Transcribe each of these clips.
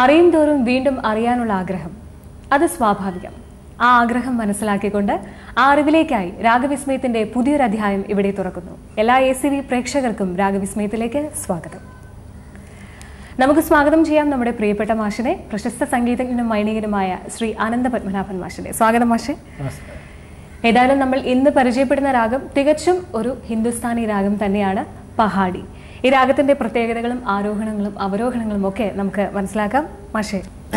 അറിയും തോറും വീണ്ടും അറിയാനുള്ള ആഗ്രഹം അത് സ്വാഭാവികം ആ ആഗ്രഹം മനസ്സിലാക്കിക്കൊണ്ട് ആ അറിവിലേക്കായി രാഗവിസ്മയത്തിന്റെ പുതിയൊരു അധ്യായം ഇവിടെ തുറക്കുന്നു എല്ലാ എ സി വി പ്രേക്ഷകർക്കും രാഗവിസ്മയത്തിലേക്ക് സ്വാഗതം നമുക്ക് സ്വാഗതം ചെയ്യാം നമ്മുടെ പ്രിയപ്പെട്ട മാഷിനെ പ്രശസ്ത സംഗീതജ്ഞനും മൈനികനുമായ ശ്രീ ആനന്ദ പത്മനാഭൻ മാഷിനെ സ്വാഗതം മാഷെ ഏതായാലും നമ്മൾ ഇന്ന് പരിചയപ്പെടുന്ന രാഗം തികച്ചും ഒരു ഹിന്ദുസ്ഥാനി രാഗം തന്നെയാണ് പഹാഡി ഈ രാഗത്തിന്റെ പ്രത്യേകതകളും ആരോഹണങ്ങളും അവരോഹണങ്ങളും ഒക്കെ നമുക്ക് മനസ്സിലാക്കാം മാഷെ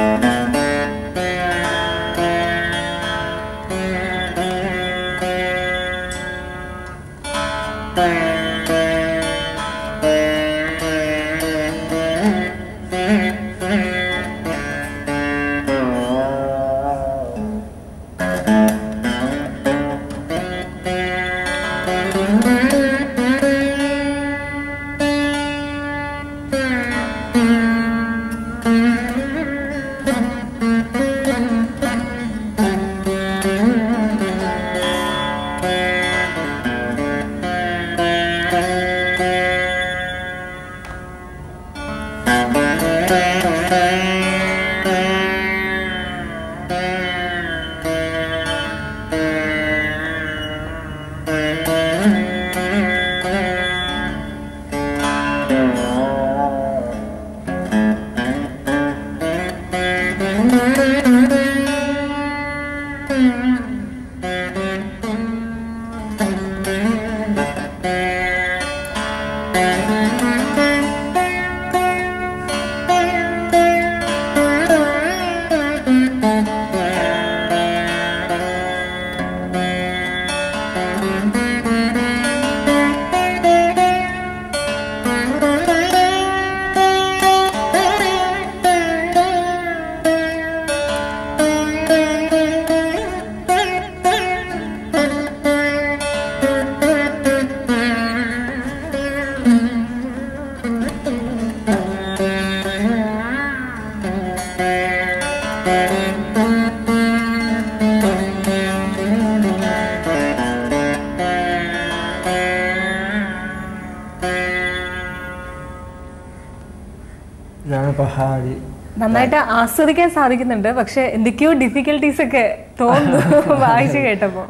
ഇതാണ് പഹാടി നന്നായിട്ട് ആസ്വദിക്കാൻ സാധിക്കുന്നുണ്ട് പക്ഷെ എന്തൊക്കെയോ ഡിഫിക്കൽട്ടീസ് ഒക്കെ തോന്നുന്നു വായിച്ചു കേട്ടപ്പോ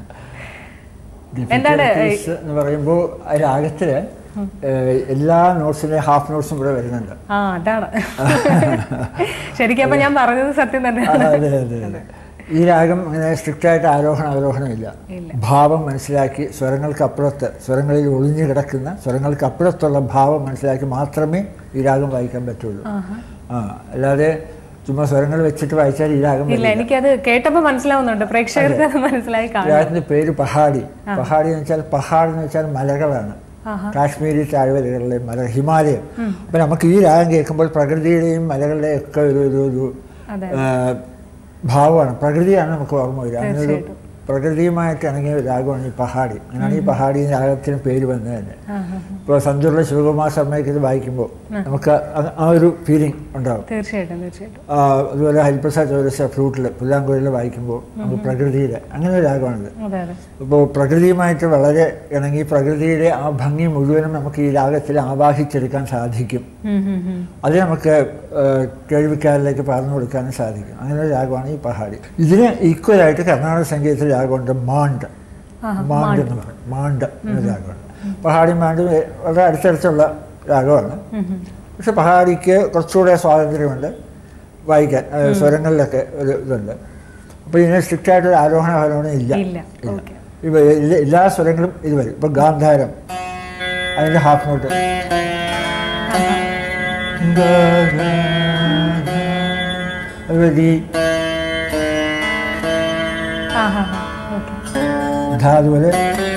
എന്താണ് Difficulties എന്ന് പറയുമ്പോൾ ആ രാഗത്തില് ഏഹ്, എല്ലാ നോട്ട്സിലെ ഹാഫ് നോട്ട്സും കൂടെ വരുന്നുണ്ട് ആ അതാണ് ശരിക്കും അപ്പൊ ഞാൻ പറഞ്ഞത് സത്യം ആ, തന്നെയാണ് അതെ അതെ അതെ ഈ രാഗം അങ്ങനെ സ്ട്രിക്റ്റ് ആയിട്ട് ആരോഹണം അവരോഹണം ഇല്ല ഇല്ല. ഭാവം മനസ്സിലാക്കി സ്വരങ്ങൾക്ക് അപ്പുറത്ത് സ്വരങ്ങളിൽ ഒളിഞ്ഞു കിടക്കുന്ന സ്വരങ്ങൾക്ക് അപ്പുറത്തുള്ള ഭാവം മനസ്സിലാക്കി മാത്രമേ ഈ രാഗം വായിക്കാൻ പറ്റുള്ളൂ ആ അല്ലാതെ ചുമ്മാ സ്വരങ്ങൾ വെച്ചിട്ട് വായിച്ചാൽ ഈ രാഗം ഇല്ല എനിക്കത് കേട്ടപ്പോ മനസ്സിലാവുന്നുണ്ട് പ്രേക്ഷകർക്ക് അത് മനസ്സിലായി കാണും രാഗത്തിന്റെ പേര് പഹാഡി പഹാഡി എന്ന് വെച്ചാൽ പഹാഡ് എന്ന് വെച്ചാൽ മലകളാണ് കാശ്മീരി താഴ്വരകളിലെ മല ഹിമാലയം അപ്പൊ നമുക്ക് ഈ രാഗം കേൾക്കുമ്പോൾ പ്രകൃതിയുടെയും മലകളുടെയും ഒക്കെ ഒരു ഒരു ഒരു അതെ. ആ, ഭാവമാണ് പ്രകൃതിയാണ് നമുക്ക് ഓർമ്മ വരിക അങ്ങനെ ഒരു പ്രകൃതിയുമായിട്ട് ഇണങ്ങിയ ഒരു രാഗമാണ് ഈ പഹാഡി അങ്ങനെയാണ് ഈ പഹാഡി രാഗത്തിന് പേര് വന്നത് തന്നെ ഇപ്പോൾ സന്തൂറിലെ ശിവകുമാർ ശർമ്മയ്ക്ക് ഇത് വായിക്കുമ്പോൾ നമുക്ക് ആ- ആ ഒരു ഫീലിംഗ് ഉണ്ടാവും തീർച്ചയായിട്ടും തീർച്ചയായിട്ടും ആ, അതുപോലെ ഹരിപ്രസാദ് ചോദിച്ച ഫ്ലൂട്ടിൽ പുല്ലാങ്കുഴലിൽ വായിക്കുമ്പോൾ നമുക്ക് പ്രകൃതിയുടെ അങ്ങനെ ഒരു രാഗമാണിത് അതെ അതെ ഇപ്പോൾ പ്രകൃതിയുമായിട്ട് വളരെ ഇണങ്ങി പ്രകൃതിയുടെ ആ ഭംഗി മുഴുവനും നമുക്ക് ഈ രാഗത്തിൽ ആവാഹിച്ചെടുക്കാൻ സാധിക്കും ഉം, ഉം, ഉം. അത് നമുക്ക് ഏഹ്, കേൾവിക്കാരിലേക്ക് പറഞ്ഞു കൊടുക്കാനും സാധിക്കും അങ്ങനെ ഒരു രാഗമാണ് ഈ പഹാടി ഇതിന് ഈക്വലായിട്ട് കർണാടക സംഗീതത്തിൽ രാഗമുണ്ട് മാണ്ട് മാണ്ട് എന്ന് പറയും മാണ്ട് എന്ന രാഗമുണ്ട് പഹാടി മാണ്ട് വളരെ അടുത്തടുത്തുള്ള രാഗമാണ് പക്ഷെ പഹാടിക്ക് കുറച്ചുകൂടെ സ്വാതന്ത്ര്യമുണ്ട് വായിക്കാൻ ഏഹ്, സ്വരങ്ങളിലൊക്കെ ഒരു ഇതുണ്ട് അപ്പോൾ ഇതിന് സ്ട്രിക്റ്റ് ആയിട്ട് ഒരു ആരോഹണ അവരോഹണം ഇല്ല ഇല്ല ഓക്കെ ഇവ എല്ലാ- എല്ലാ സ്വരങ്ങളും ഇത് വരും ഇപ്പൊ ഗാന്ധാരം അതിന്റെ ഹാഫ് നോട്ട് അതുപോലെ ഈ ആ ഹാ ഹാ ഓക്കെ ധ അതുപോലെ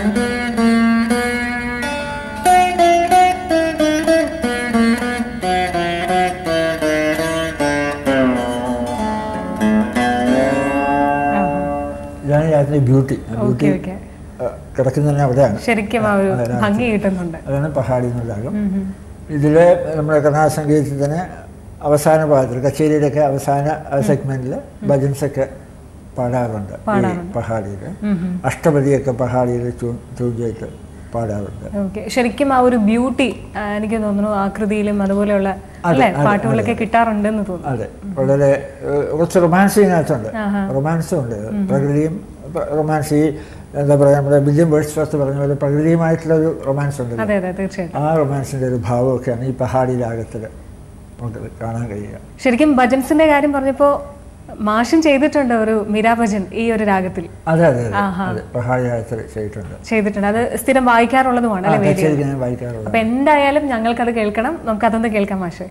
ഇതാണ് രാഗത്തിന്റെ ബ്യൂട്ടി ബ്യൂട്ടി ഓക്കെ ഓക്കെ കിടക്കുന്നത് അവിടെയാണ് ശരിക്കും ആ ഒരു ഭംഗി കിട്ടുന്നുണ്ട് അതാണ് പഹാടി എന്ന രാഗം ഇതില് നമ്മുടെ കർണാടക സംഗീതത്തിൽ തന്നെ അവസാന ഭാഗത്തിൽ കച്ചേരിയുടെയൊക്കെ അവസാന സെഗ്മെന്റിൽ ഭജൻസ് ഒക്കെ പാടാറുണ്ട് ഈ പഹാടിയിൽ അഷ്ടപതിയൊക്കെ പഹാടിയിൽ ട്യൂൺ ചെയ്തിട്ട് പാടാറുണ്ട് ഓക്കെ ശരിക്കും ആ ഒരു ബ്യൂട്ടി എനിക്ക് തോന്നുന്നു ആകൃതിയിലും അതുപോലെയുള്ള അല്ലേ പാട്ടുകളൊക്കെ കിട്ടാറുണ്ടെന്ന് തോന്നുന്നു അതെ വളരെ ഏഹ്, കുറച്ച് റൊമാൻസ് ഇതിനകത്തുണ്ട് റൊമാൻസും ഉണ്ട് പ്രകൃതിയും റൊമാൻസ് ഈ എന്താ പറയുക നമ്മുടെ വില്യം വേഴ്സ് ഫസ്റ്റ് പറഞ്ഞ പോലെ പ്രകൃതിയുമായിട്ടുള്ള ഒരു റൊമാൻസ് ഉണ്ട് അതെ അതെ തീർച്ചയായിട്ടും ആ റൊമാൻസിൻ്റെ ഒരു ഭാവമൊക്കെയാണ് ഈ പഹാടി രാഗത്തിൽ നമുക്ക് കാണാൻ കഴിയുക ശരിക്കും ഭജൻസിന്റെ കാര്യം പറഞ്ഞപ്പോ മാഷും ചെയ്തിട്ടുണ്ട് ഒരു മീരാ ഭജൻ ഈ ഒരു രാഗത്തിൽ അതെ അതെ അതെ അതെ പഹാടി രാഗത്തിൽ ചെയ്തിട്ടുണ്ട് ചെയ്തിട്ടുണ്ട് അത് സ്ഥിരം വായിക്കാറുള്ളതുമാണ് ആ അല്ലെ വേദി കച്ചേരിക്ക് ഞാൻ വായിക്കാറുള്ളത് അപ്പൊ എന്തായാലും ഞങ്ങൾക്കത് കേൾക്കണം നമുക്ക് അതൊന്ന് കേൾക്കാം മാഷെ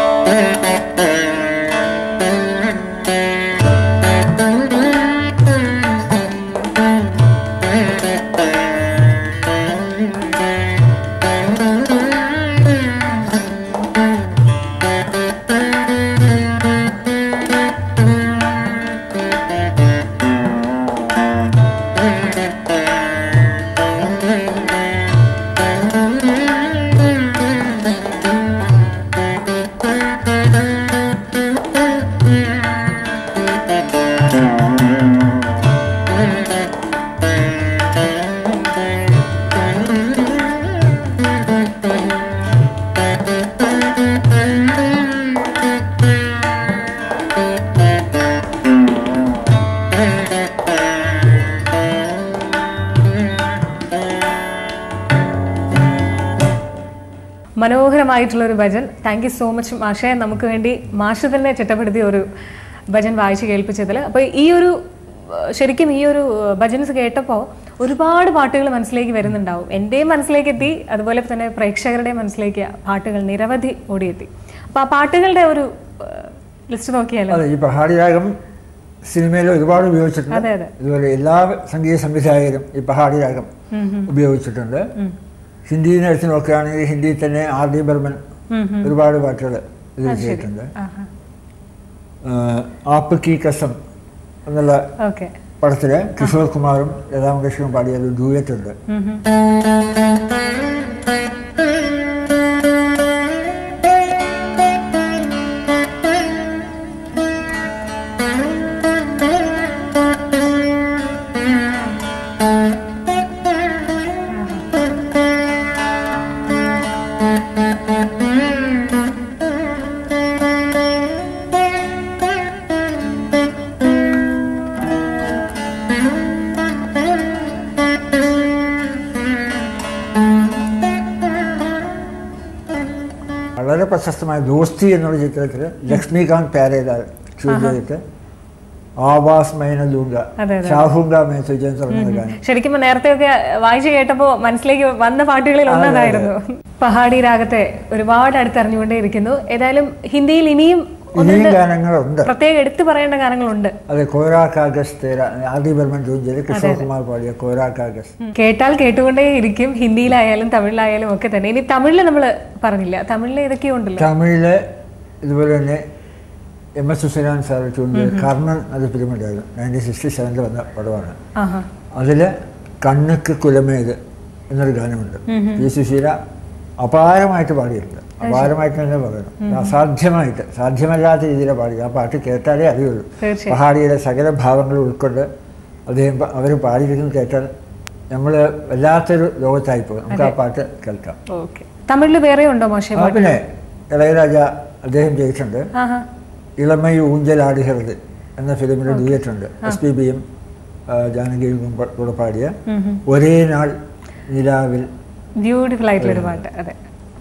മനോഹരമായിട്ടുള്ള ഒരു bhajan thank you so much മാഷെ നമുക്ക് വേണ്ടി മാഷ് തന്നെ ചിട്ടപ്പെടുത്തിയ ഒരു ഭജൻ വായിച്ച് കേൾപ്പിച്ചതിൽ അപ്പോൾ ഈ ഒരു ഏഹ്, ശരിക്കും ഈ ഒരു ഭജൻസ് കേട്ടപ്പോൾ ഒരുപാട് പാട്ടുകൾ മനസ്സിലേക്ക് വരുന്നുണ്ടാവും എൻ്റെയും മനസ്സിലേക്ക് എത്തി അതുപോലെ തന്നെ പ്രേക്ഷകരുടെയും മനസ്സിലേക്ക് പാട്ടുകൾ നിരവധി ഓടിയെത്തി അപ്പോൾ ആ പാട്ടുകളുടെ ഒരു ലിസ്റ്റ് നോക്കിയാലോ അതെ ഈ പഹാടി രാഗം സിനിമയിൽ ഒരുപാട് ഉപയോഗിച്ചിട്ടുണ്ട് അതെ അതെ ഇതുപോലെ എല്ലാ സംഗീത സംവിധായകരും ഈ പഹാടി രാഗം ഉപയോഗിച്ചിട്ടുണ്ട് ഹിന്ദിയിൽ എടുത്ത് നോക്കുകയാണെങ്കിൽ ഹിന്ദിയിൽ തന്നെ ആർ ഡി ബർമൻ ഒരുപാട് പാട്ടുകൾ ഇതിൽ ചെയ്തിട്ടുണ്ട് ആഹാ ആഹ് ആപ്പ് കി കസം എന്നുള്ള ഓക്കെ പടത്തിൽ കിഷോർ കുമാറും ലതാ മങ്കേഷ്കറും പാടിയ ഒരു ഡ്യൂയറ്റ് ഉണ്ട് വളരെ പ്രശസ്തമായ ദോസ്തി എന്നുള്ള ചിത്രത്തിൽ ലക്ഷ്മികാന്ത് പ്യാരേലാൽ ഷൂട്ട് ചെയ്തിട്ട് ആവാസ് മൈന ലൂങ്ക അതെ, ഷാഹുങ്ക മേ സുജൻ തുടങ്ങുന്ന ഗാനം ശരിക്കും നേരത്തെ ഒക്കെ വായിച്ചു കേട്ടപ്പോ മനസ്സിലേക്ക് വന്ന പാട്ടുകളിൽ ഒന്നതായിരുന്നു പഹാടി രാഗത്തെ ഒരുപാട് അടുത്തറിഞ്ഞുകൊണ്ടേ ഇരിക്കുന്നു ഏതായാലും ഹിന്ദിയിൽ ഇനിയും ഇനിയും ഗാനങ്ങളുണ്ട് പ്രത്യേകം എടുത്തു പറയേണ്ട ഗാനങ്ങളുണ്ട് അതെ കോരാ കാഗസ് തേര ആർ ഡി ബർമൻ ട്യൂൺ ചെയ്ത് കിഷോർ കുമാർ പാടിയ കോരാ കാഗസ് കേട്ടാൽ കേട്ടുകൊണ്ടേ ഇരിക്കും ഹിന്ദിയിലായാലും തമിഴിലായാലും ഒക്കെ തന്നെ ഇനി തമിഴിൽ നമ്മൾ പറഞ്ഞില്ല തമിഴിൽ ഏതൊക്കെയോ ഉണ്ടല്ലോ തമിഴില് ഇതുപോലെ തന്നെ എം എസ് സുസൈനാൻ സാർ ട്യൂൺ ചെയ്ത് കർണൻ അത് ഫിലിമുണ്ടായിരുന്നു നയൻറ്റീൻ സിക്സ്റ്റി സെവനിൽ വന്ന പടമാണ് ആഹാ അതിൽ കണ്ണുക്ക് കുലമേത് എന്നൊരു ഗാനമുണ്ട് പി സുശീല അപാരമായിട്ട് പാടിയിട്ടുണ്ട് അപാരമായിട്ട് തന്നെ പറയണം അസാധ്യമായിട്ട് സാധ്യമല്ലാത്ത രീതിയിലാണ് പാടിയത് ആ പാട്ട് കേട്ടാലേ അറിയുള്ളൂ തീർച്ചയായും പഹാടിയുടെ സകല ഭാവങ്ങളും ഉൾക്കൊണ്ട് അദ്ദേഹം അവർ പാടിയിരിക്കുന്നത് കേട്ടാൽ നമ്മൾ വല്ലാത്തൊരു ലോകത്തായി പോകും നമുക്ക് ആ പാട്ട് കേൾക്കാം ഓക്കെ തമിഴിൽ വേറെ ഉണ്ടോ മോശം ആ പിന്നെ ഇളയരാജ അദ്ദേഹം ചെയ്തിട്ടുണ്ട് ആഹാ ഇളമൈ ഊഞ്ചലാടുகிறது എന്ന ഫിലിമിൽ ഡ്യൂയറ്റുണ്ട് എസ് പി ബിയും ജാനകിയും കൂടെ പാടിയ ഒരേ നാൾ നിലാവിൽ ബ്യൂട്ടിഫുൾ ആയിട്ടുള്ള ഒരു പാട്ട് അതെ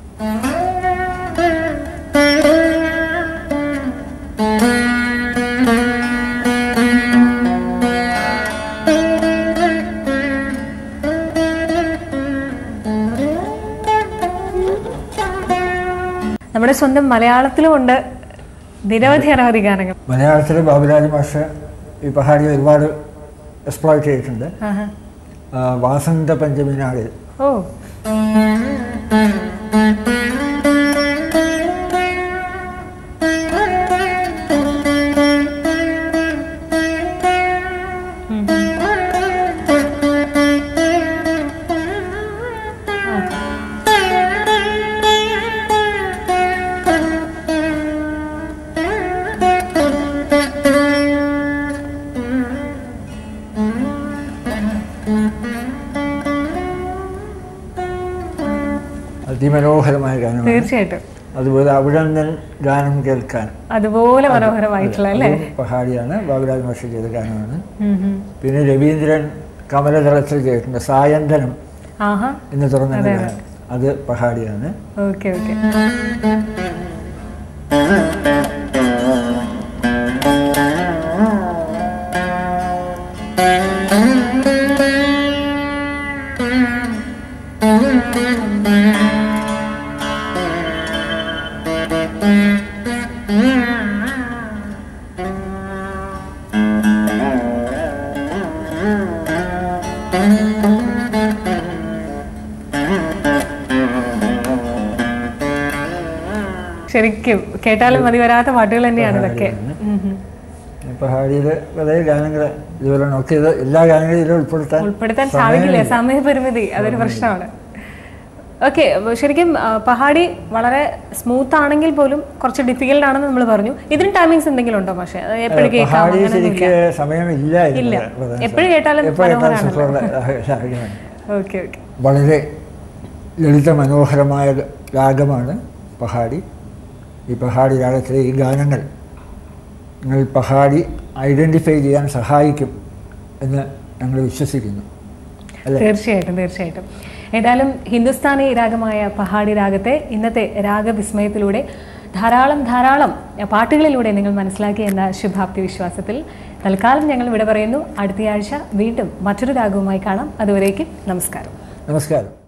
നമ്മുടെ സ്വന്തം മലയാളത്തിലും ഉണ്ട് നിരവധി അനവധി ഗാനങ്ങൾ മലയാളത്തിൽ ബാബുരാജ് മാഷ് ഈ പഹാടിയെ ഒരുപാട് എക്സ്പ്ലോയിറ്റ് ചെയ്തിട്ടുണ്ട് ആഹാ. ആ, വാസന്ത പഞ്ചമി നാളിൽ ഓ അതിമനോഹരമായ ഗാനമാണ് തീർച്ചയായിട്ടും അതുപോലെ അവിടന്നൻ ഗാനം കേൾക്കാൻ അതുപോലെ മനോഹരമായിട്ടുള്ള അല്ലേ അതും പഹാടിയാണ് ബാബുരാജ് മാഷ് ചെയ്ത ഗാനമാണ് ഉം ഉം. പിന്നെ രവീന്ദ്രൻ കമലതളത്തിൽ ചെയ്തിട്ടുണ്ട് സായന്തനം ആഹാ എന്ന് തുറന്ന ഗാനം അത് പഹാടിയാണ് ഓക്കെ ഓക്കെ ശരിക്കും കേട്ടാലും മതി വരാത്ത പാട്ടുകൾ തന്നെയാണ് ഇതൊക്കെ ഉം ഉം. പഹാടിയിൽ കുറേ ഗാനങ്ങൾ ഇതുപോലെ നോക്കിയത് എല്ലാ ഗാനങ്ങളും ഇതിൽ ഉൾപ്പെടുത്താൻ ഉൾപ്പെടുത്താൻ സാധിക്കില്ല സമയപരിമിതി അതൊരു പ്രശ്നമാണ് ഓക്കെ ശരിക്കും ആ, പഹാടി വളരെ സ്മൂത്ത് ആണെങ്കിൽ പോലും കുറച്ച് ഡിഫിക്കൽട്ട് ആണെന്ന് നമ്മൾ പറഞ്ഞു ഇതിന് ടൈമിങ്സ് എന്തെങ്കിലും ഉണ്ടോ പക്ഷേ എപ്പോഴും കേൾക്കാം പഹാടി അങ്ങനെയൊന്നും ശരിക്ക് സമയമില്ല എന്ന് ഇല്ല. പറയാൻ എപ്പോഴും കേട്ടാലും എപ്പോഴും കേട്ടാലും മനോഹരമാണല്ലോ. സുഖമുള്ള രാഗമാണ് ഓക്കെ ഓക്കെ വളരെ ലളിത മനോഹരമായ രാഗമാണ് പഹാടി ഈ പഹാടി രാഗത്തിലെ ഈ ഗാനങ്ങൾ നിങ്ങൾ പഹാടി ഐഡൻറ്റിഫൈ ചെയ്യാൻ സഹായിക്കും എന്ന് ഞങ്ങൾ വിശ്വസിക്കുന്നു അല്ലേ തീർച്ചയായിട്ടും തീർച്ചയായിട്ടും ഏതായാലും ഹിന്ദുസ്ഥാനി രാഗമായ പഹാടി രാഗത്തെ ഇന്നത്തെ രാഗവിസ്മയത്തിലൂടെ ധാരാളം ധാരാളം പാട്ടുകളിലൂടെ നിങ്ങൾ മനസ്സിലാക്കി എന്ന ശുഭാപ്തി വിശ്വാസത്തിൽ തൽക്കാലം ഞങ്ങൾ ഇവിടെ പറയുന്നു അടുത്തയാഴ്ച വീണ്ടും മറ്റൊരു രാഗവുമായി കാണാം അതുവരേക്കും നമസ്കാരം നമസ്കാരം